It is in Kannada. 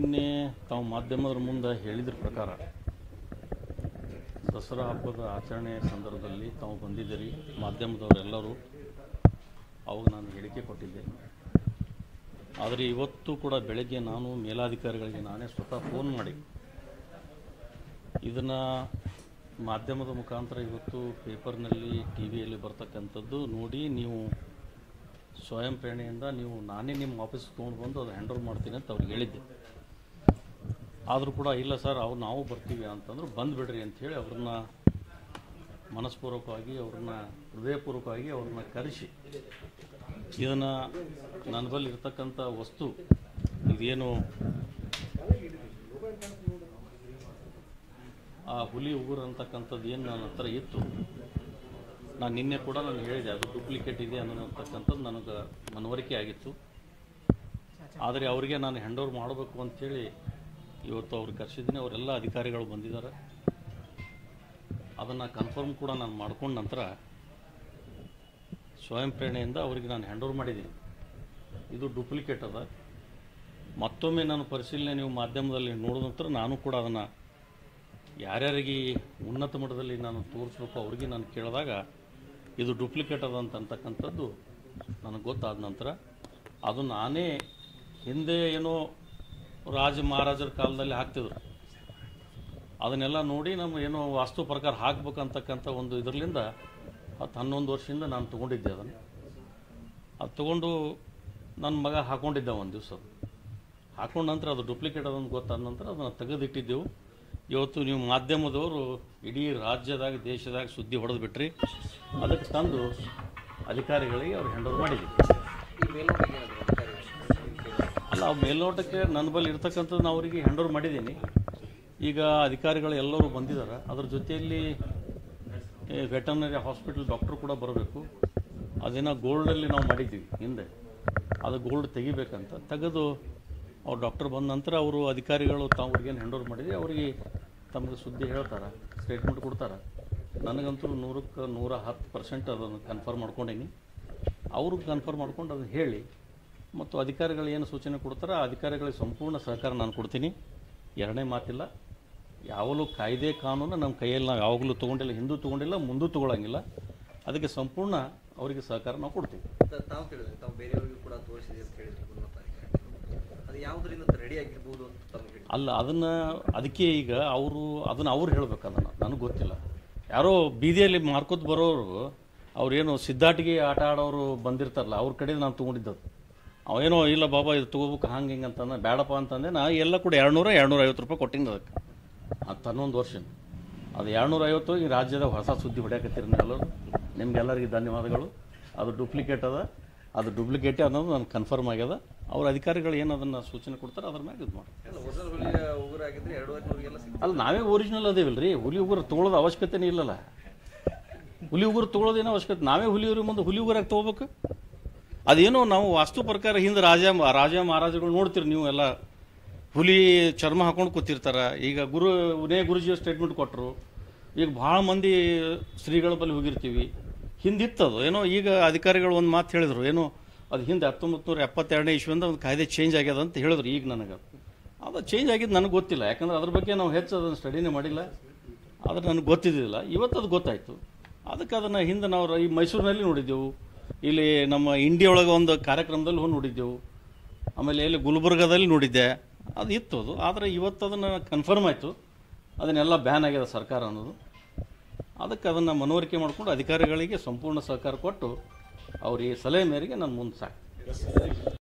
ನಿನ್ನೆ ತಾವು ಮಾಧ್ಯಮದ ಮುಂದೆ ಹೇಳಿದ್ರ ಪ್ರಕಾರ ದಸರಾ ಹಬ್ಬದ ಆಚರಣೆ ಸಂದರ್ಭದಲ್ಲಿ ತಾವು ಬಂದಿದ್ದೀರಿ ಮಾಧ್ಯಮದವರೆಲ್ಲರೂ ಅವಾಗ ನಾನು ಹೇಳಿಕೆ ಕೊಟ್ಟಿದ್ದೆ ಆದರೆ ಇವತ್ತು ಕೂಡ ಬೆಳಗ್ಗೆ ನಾನು ಮೇಲಾಧಿಕಾರಿಗಳಿಗೆ ನಾನೇ ಸ್ವತಃ ಫೋನ್ ಮಾಡಿ ಇದನ್ನು ಮಾಧ್ಯಮದ ಮುಖಾಂತರ ಇವತ್ತು ಪೇಪರ್ನಲ್ಲಿ ಟಿ ವಿಯಲ್ಲಿ ಬರ್ತಕ್ಕಂಥದ್ದು ನೋಡಿ ನೀವು ಸ್ವಯಂ ಪ್ರೇರಣೆಯಿಂದ ನೀವು ನಾನೇ ನಿಮ್ಮ ಆಫೀಸ್ಗೆ ತೊಗೊಂಡು ಬಂದು ಅದು ಹ್ಯಾಂಡ್ ಓವರ್ ಮಾಡ್ತೀನಿ ಅಂತ ಅವ್ರಿಗೆ ಹೇಳಿದ್ದೆ ಆದರೂ ಕೂಡ ಇಲ್ಲ ಸರ್ ಅವ್ರು ನಾವು ಬರ್ತೀವಿ ಅಂತಂದ್ರೆ ಬಂದುಬಿಡ್ರಿ ಅಂಥೇಳಿ ಅವ್ರನ್ನ ಮನಸ್ಪೂರ್ವಕವಾಗಿ ಅವ್ರನ್ನ ಹೃದಯಪೂರ್ವಕವಾಗಿ ಅವ್ರನ್ನ ಕರೆಸಿ ಇದನ್ನು ನನ್ನ ಬಳಿ ಇರ್ತಕ್ಕಂಥ ವಸ್ತು ಇದೇನು ಆ ಹುಲಿ ಉಗುರು ಅಂತಕ್ಕಂಥದ್ದು ಏನು ನನ್ನ ಹತ್ರ ಇತ್ತು ನಾನು ನಿನ್ನೆ ಕೂಡ ನಾನು ಹೇಳಿದೆ ಅದು ಡೂಪ್ಲಿಕೇಟ್ ಇದೆ ಅನ್ನೋತಕ್ಕಂಥದ್ದು ನನಗೆ ಮನವರಿಕೆ ಆಗಿತ್ತು ಆದರೆ ಅವರಿಗೆ ನಾನು ಹ್ಯಾಂಡ್ ಓವರ್ ಮಾಡಬೇಕು ಅಂಥೇಳಿ ಇವತ್ತು ಅವ್ರಿಗೆ ಕರೆಸಿದ್ದೀನಿ ಅವರೆಲ್ಲ ಅಧಿಕಾರಿಗಳು ಬಂದಿದ್ದಾರೆ ಅದನ್ನು ಕನ್ಫರ್ಮ್ ಕೂಡ ನಾನು ಮಾಡ್ಕೊಂಡ ನಂತರ ಸ್ವಯಂ ಪ್ರೇರಣೆಯಿಂದ ಅವರಿಗೆ ನಾನು ಹ್ಯಾಂಡ್ ಓವರ್ ಮಾಡಿದ್ದೀನಿ ಇದು ಡೂಪ್ಲಿಕೇಟ್ ಅದ ಮತ್ತೊಮ್ಮೆ ನಾನು ಪರಿಶೀಲನೆ ನೀವು ಮಾಧ್ಯಮದಲ್ಲಿ ನೋಡಿದ ನಂತರ ನಾನು ಕೂಡ ಅದನ್ನು ಯಾರ್ಯಾರಿಗೆ ಉನ್ನತ ಮಟ್ಟದಲ್ಲಿ ನಾನು ತೋರಿಸ್ಬೇಕು ಅವ್ರಿಗೆ ನಾನು ಕೇಳಿದಾಗ ಇದು ಡೂಪ್ಲಿಕೇಟ್ ಅದ ಅಂತ ಅಂತಕ್ಕಂಥದ್ದು ನನಗೆ ಗೊತ್ತಾದ ನಂತರ ಅದು ನಾನೇ ಹಿಂದೆ ಏನೋ ರಾಜ ಮಹಾರಾಜರ ಕಾಲದಲ್ಲಿ ಹಾಕ್ತಿದ್ರು ಅದನ್ನೆಲ್ಲ ನೋಡಿ ನಮ್ಮ ಏನೋ ವಾಸ್ತು ಪ್ರಕಾರ ಹಾಕ್ಬೇಕಂತಕ್ಕಂಥ ಒಂದು ಇದರಿಂದ ಹತ್ತು ಹನ್ನೊಂದು ವರ್ಷದಿಂದ ನಾನು ತೊಗೊಂಡಿದ್ದೆ ಅದನ್ನು ಅದು ತೊಗೊಂಡು ನನ್ನ ಮಗ ಹಾಕ್ಕೊಂಡಿದ್ದ ಒಂದು ದಿವಸ ಹಾಕೊಂಡ ನಂತರ ಅದು ಡೂಪ್ಲಿಕೇಟ್ ಅದಂತ ಗೊತ್ತಾದ ನಂತರ ಅದನ್ನು ತೆಗೆದಿಟ್ಟಿದ್ದೆವು ಇವತ್ತು ನೀವು ಮಾಧ್ಯಮದವರು ಇಡೀ ರಾಜ್ಯದಾಗ ದೇಶದಾಗ ಸುದ್ದಿ ಹೊಡೆದು ಬಿಟ್ರಿ ಅದಕ್ಕೆ ತಂದು ಅಧಿಕಾರಿಗಳಿಗೆ ಅವ್ರು ಹ್ಯಾಂಡ್ ಓವರ್ ಮಾಡಿದ್ವಿ ಈ ಮೇಲ್ನೋಟಕ್ಕೆ ಏನಾದ್ರು ಅಧಿಕಾರಿಗಳು ಅಲ್ಲ ಆ ಮೇಲ್ನೋಟಕ್ಕೆ ನನ್ನ ಬಳಿ ಇರ್ತಕ್ಕಂಥದ್ದು ನಾನು ಅವರಿಗೆ ಹ್ಯಾಂಡ್ ಓವರ್ ಮಾಡಿದ್ದೀನಿ ಈಗ ಅಧಿಕಾರಿಗಳು ಎಲ್ಲರೂ ಬಂದಿದ್ದಾರೆ ಅದ್ರ ಜೊತೆಯಲ್ಲಿ ವೆಟರ್ನರಿ ಹಾಸ್ಪಿಟಲ್ ಡಾಕ್ಟ್ರು ಕೂಡ ಬರಬೇಕು ಅದೇನೋ ಗೋಲ್ಡಲ್ಲಿ ನಾವು ಮಾಡಿದ್ವಿ ಹಿಂದೆ ಅದು ಗೋಲ್ಡ್ ತೆಗಿಬೇಕಂತ ತೆಗೆದು ಅವ್ರು ಡಾಕ್ಟರ್ ಬಂದ ನಂತರ ಅವರು ಅಧಿಕಾರಿಗಳು ತಾವು ಅವ್ರಿಗೇನು ಹ್ಯಾಂಡ್ ಓವರ್ ಮಾಡಿದ್ವಿ ಅವರಿಗೆ ತಮಗೆ ಸುದ್ದಿ ಹೇಳ್ತಾರೆ ಸ್ಟೇಟ್ಮೆಂಟ್ ಕೊಡ್ತಾರೆ ನನಗಂತೂ ನೂರಕ್ಕೆ ನೂರ ಹತ್ತು ಪರ್ಸೆಂಟ್ ಅದನ್ನು ಕನ್ಫರ್ಮ್ ಮಾಡ್ಕೊಂಡೀನಿ ಅವ್ರಿಗೆ ಕನ್ಫರ್ಮ್ ಮಾಡ್ಕೊಂಡು ಅದನ್ನು ಹೇಳಿ ಮತ್ತು ಅಧಿಕಾರಿಗಳು ಏನು ಸೂಚನೆ ಕೊಡ್ತಾರೆ ಆ ಅಧಿಕಾರಿಗಳಿಗೆ ಸಂಪೂರ್ಣ ಸಹಕಾರ ನಾನು ಕೊಡ್ತೀನಿ ಎರಡನೇ ಮಾತಿಲ್ಲ ಯಾವಾಗಲೂ ಕಾಯ್ದೆ ಕಾನೂನು ನಮ್ಮ ಕೈಯಲ್ಲಿ ನಾವು ಯಾವಾಗಲೂ ತೊಗೊಂಡಿಲ್ಲ ಹಿಂದೂ ತೊಗೊಂಡಿಲ್ಲ ಮುಂದೂ ತೊಗೊಳಂಗಿಲ್ಲ ಅದಕ್ಕೆ ಸಂಪೂರ್ಣ ಅವರಿಗೆ ಸಹಕಾರ ನಾವು ಕೊಡ್ತೀವಿ ತ- ತಾವು ಕೇಳಿದ್ರೆ ತಾವು ಬೇರೆಯವರಿಗೂ ಕೂಡ ತೋರಿಸಿದೆ ಅಂತ ಹೇಳಿದ್ರು ಉನ್ನತ ಅಧಿಕಾರಿಗಳು. ಅದು ಯಾವುದರಿಂದ ರೆಡಿ ಆಗಿರ್ಬೋದು ಅಂತ ತಮಗೆ ಹೇಳಿ ಅಲ್ಲ ಅದನ್ನು ಅದಕ್ಕೆ ಈಗ ಅವರು ಅದನ್ನು ಅವ್ರು ಹೇಳ್ಬೇಕು ಅದನ್ನು ನನಗೆ ಗೊತ್ತಿಲ್ಲ ಯಾರೋ ಬೀದಿಯಲ್ಲಿ ಮಾರ್ಕೋತ್ ಬರೋರು ಅವ್ರೇನು ಸಿದ್ಧಾಟಿಗೆ ಆಟ ಆಡೋರು ಬಂದಿರ್ತಾರಲ್ಲ ಅವ್ರ ಕಡೆ ನಾನು ತೊಗೊಂಡಿದ್ದದು ಅವೇನೋ ಇಲ್ಲ ಬಾಬಾ ಇದು ತೊಗೋಬೇಕು ಹಂಗೆ ಹಿಂಗೆ ಅಂತಂದ ಬೇಡಪ್ಪ ಅಂತಂದೆ ನಾ ಎಲ್ಲ ಕೂಡ ಎರಡುನೂರ ಎರಡುನೂರ ಐವತ್ತು ರೂಪಾಯಿ ಕೊಟ್ಟಿನಿ ಅದಕ್ಕೆ ಹತ್ತು ಹನ್ನೊಂದು ವರ್ಷ ಅದು ಎರಡುನೂರ ಐವತ್ತು ಈ ರಾಜ್ಯದ ಹೊಸ ಸುದ್ದಿ ಹೊಡ್ಯಾಕತ್ತೀರಿ ನೀವೆಲ್ಲರೂ ನಿಮ್ಗೆಲ್ಲರಿಗೆ ಧನ್ಯವಾದಗಳು ಅದು ಡೂಪ್ಲಿಕೇಟ್ ಅದ ಅದು ಡೂಪ್ಲಿಕೇಟೇ ಅನ್ನೋದು ನನಗೆ ಕನ್ಫರ್ಮ್ ಆಗ್ಯದ ಅವ್ರ ಅಧಿಕಾರಿಗಳು ಏನು ಅದನ್ನು ಸೂಚನೆ ಕೊಡ್ತಾರೆ ಅದ್ರ ಮ್ಯಾಗ ಇದು ಮಾಡಿ ಅಲ್ಲ ಒರಿಜಿನಲ್ ಹುಲಿಯ ಉಗುರು ಆಗಿದ್ರೆ ಎರಡೂವರೆ ನೂರಿಗೆಲ್ಲ ಸಿಗ್ತದೆ ಅಲ್ಲ ನಾವೇ ಒರಿಜಿನಲ್ ಅದೇವಲ್ಲ ರೀ ಹುಲಿ ಉಗುರು ತೊಗೊಳೋದು ಅವಶ್ಯಕತೆನೇ ಇಲ್ಲಲ್ಲ ಹುಲಿ ಉಗುರು ತೊಗೊಳೋದೇನೋ ಅವಶ್ಯಕತೆ ನಾವೇ ಹುಲಿ ಉಗುರು ಮುಂದೆ ಹುಲಿ ಉಗುರಾಗಿ ತೊಗೋಬೇಕು ಅದೇನೋ ನಾವು ವಾಸ್ತು ಪ್ರಕಾರ ಹಿಂದೆ ರಾಜ ರಾಜ ಮಹಾರಾಜಗಳು ನೋಡ್ತೀರಿ ನೀವು ಎಲ್ಲ ಹುಲಿ ಚರ್ಮ ಹಾಕೊಂಡು ಕೂತಿರ್ತಾರ ಈಗ ಗುರು ಉನೇ ಗುರುಜಿ ಸ್ಟೇಟ್ಮೆಂಟ್ ಕೊಟ್ಟರು ಈಗ ಭಾಳ ಮಂದಿ ಶ್ರೀಗಳ ಬಳಿ ಹೋಗಿರ್ತೀವಿ ಹಿಂದಿತ್ತದು ಏನೋ ಈಗ ಅಧಿಕಾರಿಗಳು ಒಂದು ಮಾತು ಹೇಳಿದ್ರು ಏನೋ ಅದು ಹಿಂದೆ ಹತ್ತೊಂಬತ್ತು ನೂರ ಎಪ್ಪತ್ತೆರಡನೇ ಇಸ್ವಿಯಿಂದ ಒಂದು ಕಾಯ್ದೆ ಚೇಂಜ್ ಆಗ್ಯದ ಅಂತ ಹೇಳಿದ್ರು ಈಗ ನನಗೆ ಅದು ಚೇಂಜ್ ಆಗಿದ್ದು ನನಗೆ ಗೊತ್ತಿಲ್ಲ ಯಾಕಂದ್ರೆ ಅದ್ರ ಬಗ್ಗೆ ನಾವು ಹೆಚ್ಚು ಅದನ್ನು ಸ್ಟಡಿನೇ ಮಾಡಿಲ್ಲ ಆದ್ರೆ ನನಗೆ ಗೊತ್ತಿದ್ದಿಲ್ಲ ಇವತ್ತು ಅದು ಗೊತ್ತಾಯಿತು ಅದಕ್ಕೆ ಅದನ್ನು ಹಿಂದೆ ನಾವು ರ- ಈ ಮೈಸೂರಿನಲ್ಲಿ ನೋಡಿದ್ದೆವು ಇಲ್ಲಿ ನಮ್ಮ ಇಂಡಿಯಾ ಒಳಗೆ ಒಂದು ಕಾರ್ಯಕ್ರಮದಲ್ಲಿ ಹೋಗಿ ನೋಡಿದ್ದೆವು ಆಮೇಲೆ ಎಲ್ಲಿ ಗುಲ್ಬರ್ಗದಲ್ಲಿ ನೋಡಿದ್ದೆ ಅದು ಇತ್ತು ಅದು ಆದರೆ ಇವತ್ತು ಅದನ್ನು ಕನ್ಫರ್ಮ್ ಆಯಿತು ಅದನ್ನೆಲ್ಲ ಬ್ಯಾನ್ ಆಗ್ಯದ ಸರ್ಕಾರ ಅನ್ನೋದು ಅದಕ್ಕೆ ಅದನ್ನು ಮನವರಿಕೆ ಮಾಡಿಕೊಂಡು ಅಧಿಕಾರಿಗಳಿಗೆ ಸಂಪೂರ್ಣ ಸಹಕಾರ ಕೊಟ್ಟು ಅವ್ರಿಗೆ ಸಲಹೆ ಮೇರೆಗೆ ನಾನು ಮುಂದೆ ಸಾಕು